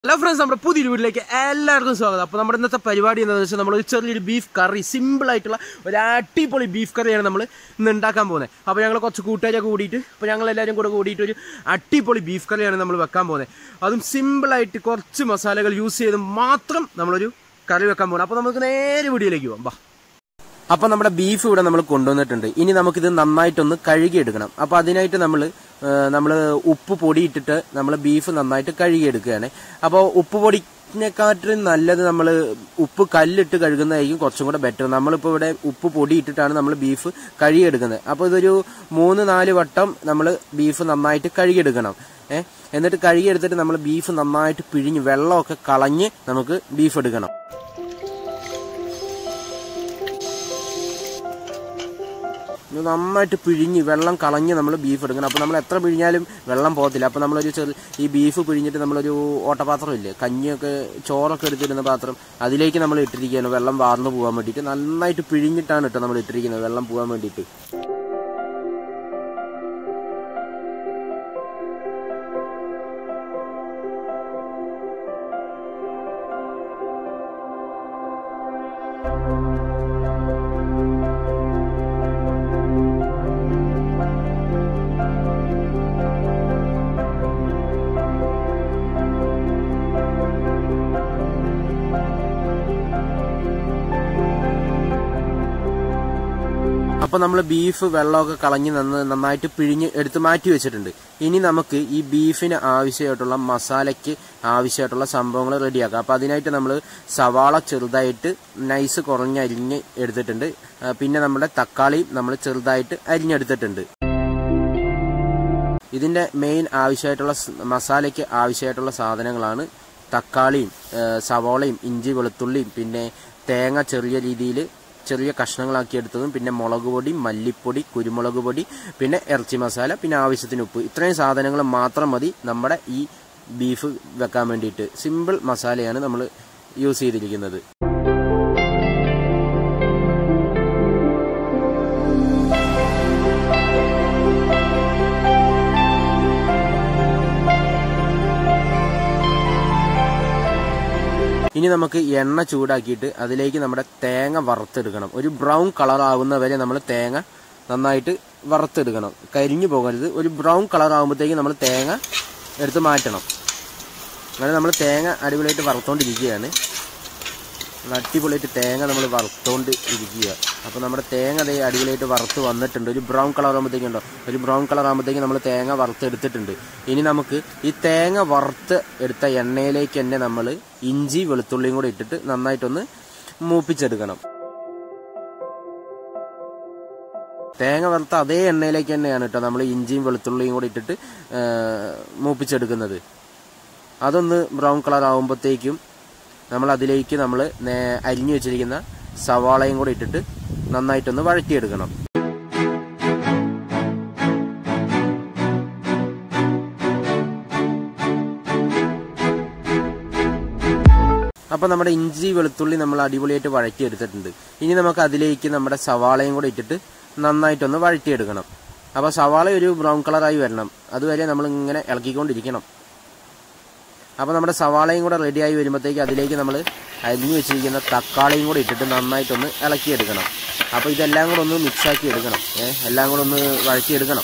hello friends നമ്മുടെ പുതിയൊരു വീട്ടിലേക്ക് എല്ലാവർക്കും സ്വാഗതം അപ്പോൾ നമ്മുടെ ഇന്നത്തെ പരിപാടി എന്താണെന്ന് വെച്ചാൽ നമ്മൾ ഒരു ചെറിയൊരു ബീഫ് കറി സിമ്പിൾ ആയിട്ടുള്ള ഒരു അടിപൊളി ബീഫ് കറിയാണ് നമ്മൾ ഇന്ന് ഉണ്ടാക്കാൻ പോകുന്നത് അപ്പോൾ ഞങ്ങൾ കുറച്ച് കൂട്ടുകാരൊക്കെ കൂടിയിട്ട് അപ്പോൾ ഞങ്ങൾ എല്ലാവരും കൂടെ കൂടിയിട്ട് ഒരു അടിപൊളി ബീഫ് കറിയാണ് നമ്മൾ വെക്കാൻ പോകുന്നത് അതും സിമ്പിളായിട്ട് കുറച്ച് മസാലകൾ യൂസ് ചെയ്ത് മാത്രം നമ്മളൊരു കറി വെക്കാൻ പോകുന്നത് അപ്പോൾ നമുക്ക് നേരെ വീഡിയോയിലേക്ക് പോകാം ബാ അപ്പൊ നമ്മുടെ ബീഫ് ഇവിടെ നമ്മൾ കൊണ്ടുവന്നിട്ടുണ്ട് ഇനി നമുക്കിത് നന്നായിട്ടൊന്ന് കഴുകിയെടുക്കണം അപ്പൊ അതിനായിട്ട് നമ്മൾ നമ്മൾ ഉപ്പ് പൊടിയിട്ടിട്ട് നമ്മൾ ബീഫ് നന്നായിട്ട് കഴുകിയെടുക്കുകയാണ് അപ്പോൾ ഉപ്പ് പൊടിനെക്കാട്ടിലും നല്ലത് നമ്മൾ ഉപ്പ് കല്ലിട്ട് കഴുകുന്നതായിരിക്കും കുറച്ചും കൂടെ ബെറ്റർ നമ്മളിപ്പോൾ ഇവിടെ ഉപ്പ് പൊടിയിട്ടിട്ടാണ് നമ്മൾ ബീഫ് കഴുകിയെടുക്കുന്നത് അപ്പോൾ ഇതൊരു മൂന്ന് നാല് വട്ടം നമ്മൾ ബീഫ് നന്നായിട്ട് കഴുകിയെടുക്കണം ഏഹ് എന്നിട്ട് കഴുകിയെടുത്തിട്ട് നമ്മൾ ബീഫ് നന്നായിട്ട് പിഴിഞ്ഞ് വെള്ളമൊക്കെ കളഞ്ഞ് നമുക്ക് ബീഫ് എടുക്കണം ഇത് നന്നായിട്ട് പിഴിഞ്ഞ് വെള്ളം കളഞ്ഞ് നമ്മൾ ബീഫ് എടുക്കണം അപ്പോൾ നമ്മൾ എത്ര പിഴിഞ്ഞാലും വെള്ളം പോകത്തില്ല അപ്പോൾ നമ്മളൊരു ചെറു ഈ ബീഫ് പിഴിഞ്ഞിട്ട് നമ്മളൊരു ഓട്ടപാത്രം ഇല്ലേ കഞ്ഞിയൊക്കെ ചോറൊക്കെ എടുത്തിരുന്ന പാത്രം അതിലേക്ക് നമ്മൾ ഇട്ടിരിക്കുകയാണ് വെള്ളം വാർന്നു പോകാൻ വേണ്ടിയിട്ട് നന്നായിട്ട് പിഴിഞ്ഞിട്ടാണ് കേട്ടോ നമ്മൾ ഇട്ടിരിക്കുന്നത് വെള്ളം പോകാൻ വേണ്ടിയിട്ട് അപ്പൊ നമ്മൾ ബീഫ് വെള്ളമൊക്കെ കളഞ്ഞ് നന്ന് നന്നായിട്ട് പിഴിഞ്ഞ് എടുത്ത് മാറ്റി വെച്ചിട്ടുണ്ട് ഇനി നമുക്ക് ഈ ബീഫിന് ആവശ്യമായിട്ടുള്ള മസാലയ്ക്ക് ആവശ്യമായിട്ടുള്ള സംഭവങ്ങൾ റെഡിയാക്കാം അപ്പൊ അതിനായിട്ട് നമ്മൾ സവാള ചെറുതായിട്ട് നൈസ് കുറഞ്ഞരിഞ്ഞ് എടുത്തിട്ടുണ്ട് ആ, പിന്നെ നമ്മുടെ തക്കാളി നമ്മൾ ചെറുതായിട്ട് അരിഞ്ഞെടുത്തിട്ടുണ്ട് ഇതിന്റെ മെയിൻ ആവശ്യമായിട്ടുള്ള സ് മസാലയ്ക്ക് ആവശ്യമായിട്ടുള്ള സാധനങ്ങളാണ് തക്കാളിയും ആ, സവാളയും ഇഞ്ചി വെളുത്തുള്ളിയും പിന്നെ തേങ്ങ ചെറിയ രീതിയിൽ ചെറിയ കഷ്ണങ്ങളാക്കി എടുത്തതും പിന്നെ മുളക് പൊടി മല്ലിപ്പൊടി കുരുമുളക് പൊടി പിന്നെ ഇറച്ചി മസാല പിന്നെ ആവശ്യത്തിന് ഉപ്പ് ഇത്രയും സാധനങ്ങൾ മാത്രം മതി നമ്മുടെ ഈ ബീഫ് വെക്കാൻ വേണ്ടിയിട്ട് സിമ്പിൾ മസാലയാണ് നമ്മൾ യൂസ് ചെയ്തിരിക്കുന്നത് ഇനി നമുക്ക് എണ്ണ ചൂടാക്കിയിട്ട് അതിലേക്ക് നമ്മുടെ തേങ്ങ വറുത്തെടുക്കണം ഒരു ബ്രൗൺ കളർ ആവുന്ന വരെ നമ്മൾ തേങ്ങ നന്നായിട്ട് വറുത്തെടുക്കണം കരിഞ്ഞു പോകരുത് ഒരു ബ്രൗൺ കളർ ആകുമ്പോഴത്തേക്ക് നമ്മൾ തേങ്ങ എടുത്ത് മാറ്റണം അങ്ങനെ നമ്മൾ തേങ്ങ അടിപൊളിയായിട്ട് വറുത്തോണ്ടിരിക്കുകയാണ് നല്ല അടിപൊളിയായിട്ട് തേങ്ങ നമ്മൾ വറുത്തോണ്ട് ഇരിക്കുക അപ്പോൾ നമ്മുടെ തേങ്ങ അതേ അടിപൊളിയായിട്ട് വറുത്ത് വന്നിട്ടുണ്ട് ഒരു ബ്രൗൺ കളർ ആകുമ്പോഴത്തേക്കുണ്ടോ ഒരു ബ്രൗൺ കളർ ആകുമ്പോഴത്തേക്ക് നമ്മൾ തേങ്ങ വറുത്തെടുത്തിട്ടുണ്ട് ഇനി നമുക്ക് ഈ തേങ്ങ വറുത്ത് എടുത്ത എണ്ണയിലേക്ക് തന്നെ നമ്മൾ ഇഞ്ചി വെളുത്തുള്ളിയും കൂടെ ഇട്ടിട്ട് നന്നായിട്ടൊന്ന് മൂപ്പിച്ചെടുക്കണം തേങ്ങ വറുത്ത അതേ എണ്ണയിലേക്ക് തന്നെയാണ് കേട്ടോ നമ്മൾ ഇഞ്ചിയും വെളുത്തുള്ളിയും കൂടെ ഇട്ടിട്ട് ആ, മൂപ്പിച്ചെടുക്കുന്നത് അതൊന്ന് ബ്രൗൺ കളർ ആകുമ്പോഴത്തേക്കും നമ്മൾ അതിലേക്ക് നമ്മൾ അരിഞ്ഞു വെച്ചിരിക്കുന്ന സവാളയും കൂടെ ഇട്ടിട്ട് നന്നായിട്ടൊന്ന് വഴറ്റിയെടുക്കണം അപ്പൊ നമ്മുടെ ഇഞ്ചി വെളുത്തുള്ളി നമ്മൾ അടിപൊളിയായിട്ട് വഴറ്റിയെടുത്തിട്ടുണ്ട് ഇനി നമുക്ക് അതിലേക്ക് നമ്മുടെ സവാളയും കൂടെ ഇട്ടിട്ട് നന്നായിട്ടൊന്ന് വഴറ്റിയെടുക്കണം അപ്പൊ സവാള ഒരു ബ്രൗൺ കളറായി വരണം അതുവരെ നമ്മൾ ഇങ്ങനെ ഇളക്കിക്കൊണ്ടിരിക്കണം അപ്പോൾ നമ്മുടെ സവാളയും കൂടെ റെഡിയായി വരുമ്പോഴത്തേക്ക് അതിലേക്ക് നമ്മൾ അരിഞ്ഞു വെച്ചിരിക്കുന്ന തക്കാളിയും കൂടെ ഇട്ടിട്ട് നന്നായിട്ടൊന്ന് ഇളക്കിയെടുക്കണം അപ്പോൾ ഇതെല്ലാം കൂടെ ഒന്ന് മിക്സാക്കി എടുക്കണം ഏഹ് എല്ലാം കൂടെ ഒന്ന് വഴറ്റിയെടുക്കണം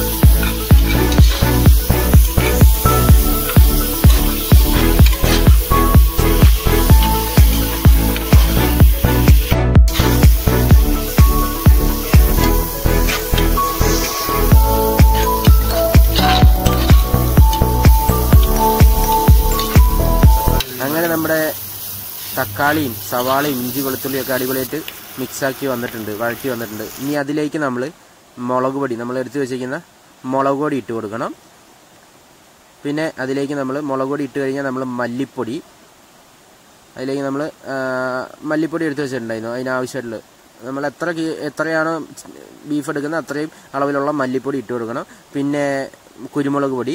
അങ്ങനെ നമ്മുടെ തക്കാളിയും സവാളയും ഇഞ്ചി വെളുത്തുള്ളിയും ഒക്കെ അടിപൊളിയായിട്ട് മിക്സാക്കി വന്നിട്ടുണ്ട് വഴറ്റി വന്നിട്ടുണ്ട് ഇനി അതിലേക്ക് നമ്മൾ മുളക് പൊടി നമ്മൾ എടുത്തു വെച്ചിരിക്കുന്ന മുളക് പൊടി ഇട്ട് കൊടുക്കണം പിന്നെ അതിലേക്ക് നമ്മൾ മുളക് പൊടി ഇട്ട് കഴിഞ്ഞാൽ നമ്മൾ മല്ലിപ്പൊടി അതിലേക്ക് നമ്മൾ മല്ലിപ്പൊടി എടുത്ത് വെച്ചിട്ടുണ്ടായിരുന്നു അതിനാവശ്യമായിട്ടുള്ള നമ്മൾ എത്ര കി- എത്രയാണോ ബീഫ് എടുക്കുന്നത് അത്രയും അളവിലുള്ള മല്ലിപ്പൊടി ഇട്ട് കൊടുക്കണം പിന്നെ കുരുമുളക് പൊടി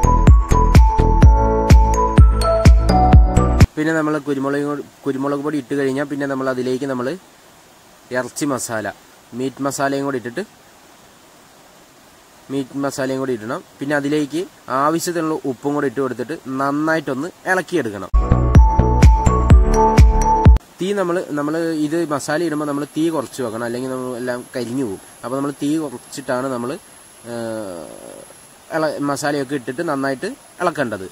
പിന്നെ നമ്മൾ കുരുമുളക് പൊ- കുരുമുളക് പൊടി ഇട്ട് കഴിഞ്ഞാൽ പിന്നെ നമ്മൾ അതിലേക്ക് നമ്മൾ ഇറച്ചി മസാല മീറ്റ് മസാലയും കൂടി ഇട്ടിട്ട് മീറ്റ് മസാലയും കൂടി ഇടണം പിന്നെ അതിലേക്ക് ആവശ്യത്തിനുള്ള ഉപ്പും കൂടി ഇട്ട് കൊടുത്തിട്ട് നന്നായിട്ടൊന്ന് ഇളക്കിയെടുക്കണം തീ നമ്മൾ നമ്മൾ ഇത് മസാല ഇടുമ്പോൾ നമ്മൾ തീ കുറച്ച് വെക്കണം അല്ലെങ്കിൽ നമ്മൾ എല്ലാം കരിഞ്ഞു പോകും അപ്പോൾ നമ്മൾ തീ കുറച്ചിട്ടാണ് നമ്മൾ ഇള മസാലയൊക്കെ ഇട്ടിട്ട് നന്നായിട്ട് ഇളക്കേണ്ടത്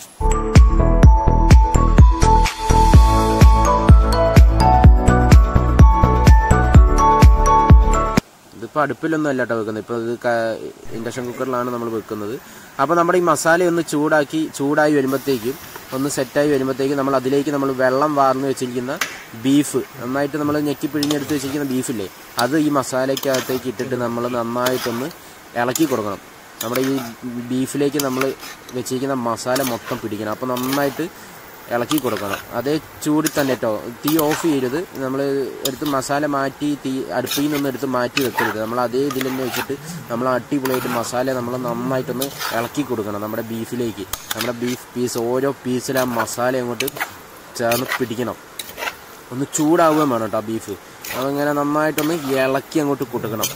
ഇതിപ്പോൾ അടുപ്പിലൊന്നും അല്ല കേട്ടോ വെക്കുന്നത് ഇപ്പോൾ ഇത് ഇൻഡക്ഷൻ കുക്കറിലാണ് നമ്മൾ വെക്കുന്നത് അപ്പോൾ നമ്മുടെ ഈ മസാല ഒന്ന് ചൂടാക്കി ചൂടായി വരുമ്പോഴത്തേക്കും ഒന്ന് സെറ്റായി വരുമ്പോഴത്തേക്കും നമ്മൾ അതിലേക്ക് നമ്മൾ വെള്ളം വാർന്ന് വെച്ചിരിക്കുന്ന ബീഫ് നന്നായിട്ട് നമ്മൾ ഞെക്കി പിഴിഞ്ഞെടുത്ത് വെച്ചിരിക്കുന്ന ബീഫില്ലേ അത് ഈ മസാലയ്ക്കകത്തേക്ക് ഇട്ടിട്ട് നമ്മൾ നന്നായിട്ടൊന്ന് ഇളക്കി കൊടുക്കണം നമ്മുടെ ഈ ബീഫിലേക്ക് നമ്മൾ വെച്ചിരിക്കുന്ന മസാല മൊത്തം പിടിക്കണം അപ്പോൾ നന്നായിട്ട് ഇളക്കി കൊടുക്കണം അതേ ചൂടിൽ തന്നെ കേട്ടോ തീ ഓഫ് ചെയ്യരുത് നമ്മൾ എടുത്ത് മസാല മാറ്റി തീ അടുപ്പിൽ നിന്നൊന്നും എടുത്ത് മാറ്റി വെക്കരുത് നമ്മൾ അതേ ഇതിൽ തന്നെ വെച്ചിട്ട് നമ്മൾ അടിപൊളിയായിട്ട് മസാല നമ്മൾ നന്നായിട്ടൊന്ന് ഇളക്കി കൊടുക്കണം നമ്മുടെ ബീഫിലേക്ക് നമ്മുടെ ബീഫ് പീസ് ഓരോ പീസിൽ ആ മസാല അങ്ങോട്ട് ചേർന്ന് പിടിക്കണം ഒന്ന് ചൂടാവുകയും വേണം കേട്ടോ ബീഫ് അതങ്ങനെ നന്നായിട്ടൊന്ന് ഇളക്കി അങ്ങോട്ട് കൊടുക്കണം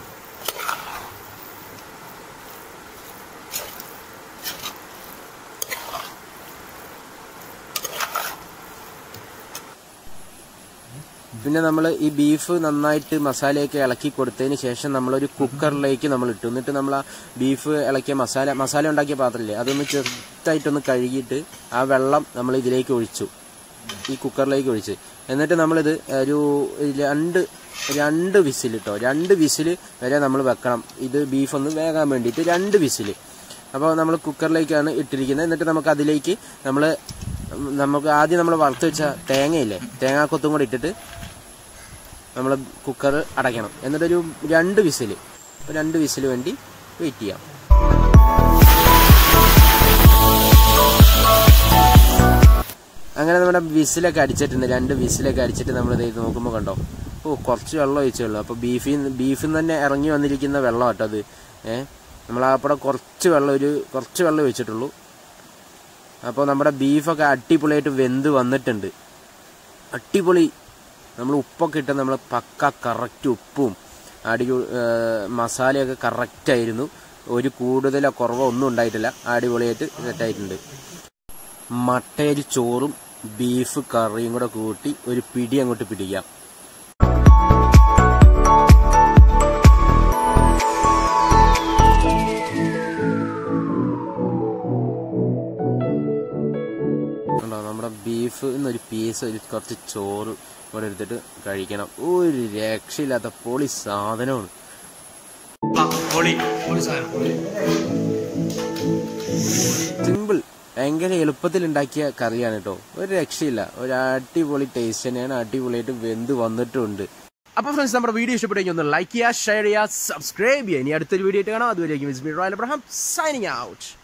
പിന്നെ നമ്മൾ ഈ ബീഫ് നന്നായിട്ട് മസാലയൊക്കെ ഇളക്കി കൊടുത്തതിന് ശേഷം നമ്മളൊരു കുക്കറിലേക്ക് നമ്മൾ ഇട്ടു എന്നിട്ട് നമ്മൾ ആ ബീഫ് ഇളക്കിയ മസാല മസാല ഉണ്ടാക്കിയ പാത്രമില്ലേ അതൊന്ന് ചെറുതായിട്ടൊന്ന് കഴുകിയിട്ട് ആ വെള്ളം നമ്മൾ ഇതിലേക്ക് ഒഴിച്ചു ഈ കുക്കറിലേക്ക് ഒഴിച്ച് എന്നിട്ട് നമ്മളിത് ഒരു രണ്ട് രണ്ട് വിസിൽ കേട്ടോ രണ്ട് വിസിൽ വരെ നമ്മൾ വെക്കണം ഇത് ബീഫ് ഒന്ന് വേകാൻ വേണ്ടിയിട്ട് രണ്ട് വിസിൽ അപ്പോൾ നമ്മൾ കുക്കറിലേക്കാണ് ഇട്ടിരിക്കുന്നത് എന്നിട്ട് നമുക്ക് അതിലേക്ക് നമ്മൾ നമുക്ക് ആദ്യം നമ്മൾ വറുത്ത് വെച്ച തേങ്ങയില്ലേ തേങ്ങാക്കൊത്തും കൂടി ഇട്ടിട്ട് നമ്മൾ കുക്കർ അടയ്ക്കണം എന്നിട്ടൊരു രണ്ട് വിസിൽ രണ്ട് വിസിൽ വേണ്ടി വെയിറ്റ് ചെയ്യാം അങ്ങനെ നമ്മുടെ വിസിലൊക്കെ അടിച്ചിട്ടുണ്ട് രണ്ട് വിസിലൊക്കെ അടിച്ചിട്ട് നമ്മൾ ഇത് നോക്കുമ്പോൾ കണ്ടോ ഓ കുറച്ച് വെള്ളം ഒഴിച്ചേ ഉള്ളൂ അപ്പോൾ ബീഫിൽ ബീഫിൽ നിന്ന് തന്നെ ഇറങ്ങി വന്നിരിക്കുന്ന വെള്ളം കേട്ടോ അത് ഏഹ് നമ്മൾ അവിടെ കുറച്ച് വെള്ളം ഒരു കുറച്ച് വെള്ളം ഒഴിച്ചിട്ടുള്ളൂ അപ്പോൾ നമ്മുടെ ബീഫൊക്കെ അടിപൊളിയായിട്ട് വെന്ത് വന്നിട്ടുണ്ട് അടിപൊളി നമ്മൾ ഉപ്പൊക്കെ ഇട്ട് നമ്മൾ പക്ക കറക്റ്റ് ഉപ്പും അടി മസാലയൊക്കെ കറക്റ്റായിരുന്നു ഒരു കൂടുതലോ കുറവോ ഒന്നും ഉണ്ടായിട്ടില്ല അടിപൊളിയായിട്ട് സെറ്റായിട്ടുണ്ട് മട്ടയരി ചോറും ബീഫ് കറിയും കൂടെ കൂട്ടി ഒരു പിടി അങ്ങോട്ട് പിടിക്കാം ഉണ്ടോ നമ്മുടെ ബീഫ് എന്നൊരു പീസ് ഒരു കുറച്ച് ചോറ് ഇവിടെ എടുത്തിട്ട് കഴിക്കണം ഒരു രക്ഷയില്ലാത്ത പൊളി സാധനമാണ് സിമ്പിൾ ഭയങ്കര എളുപ്പത്തിൽ ഉണ്ടാക്കിയ കറിയാണ് കേട്ടോ ഒരു രക്ഷയില്ല ഒരു അടിപൊളി ടേസ്റ്റ് തന്നെയാണ് അടിപൊളിയായിട്ട് വെന്ത് വന്നിട്ടുണ്ട് അപ്പോൾ ഫ്രണ്ട്സ് നമ്മുടെ വീഡിയോ ഇഷ്ടപ്പെട്ടെങ്കിൽ ഒന്ന് ലൈക്ക് ചെയ്യുക ഷെയർ ചെയ്യുക സബ്സ്ക്രൈബ് ചെയ്യുക ഇനി അടുത്തൊരു വീഡിയോ ആയിട്ട് കാണാം അതുവരെയും is me Royal Abraham signing out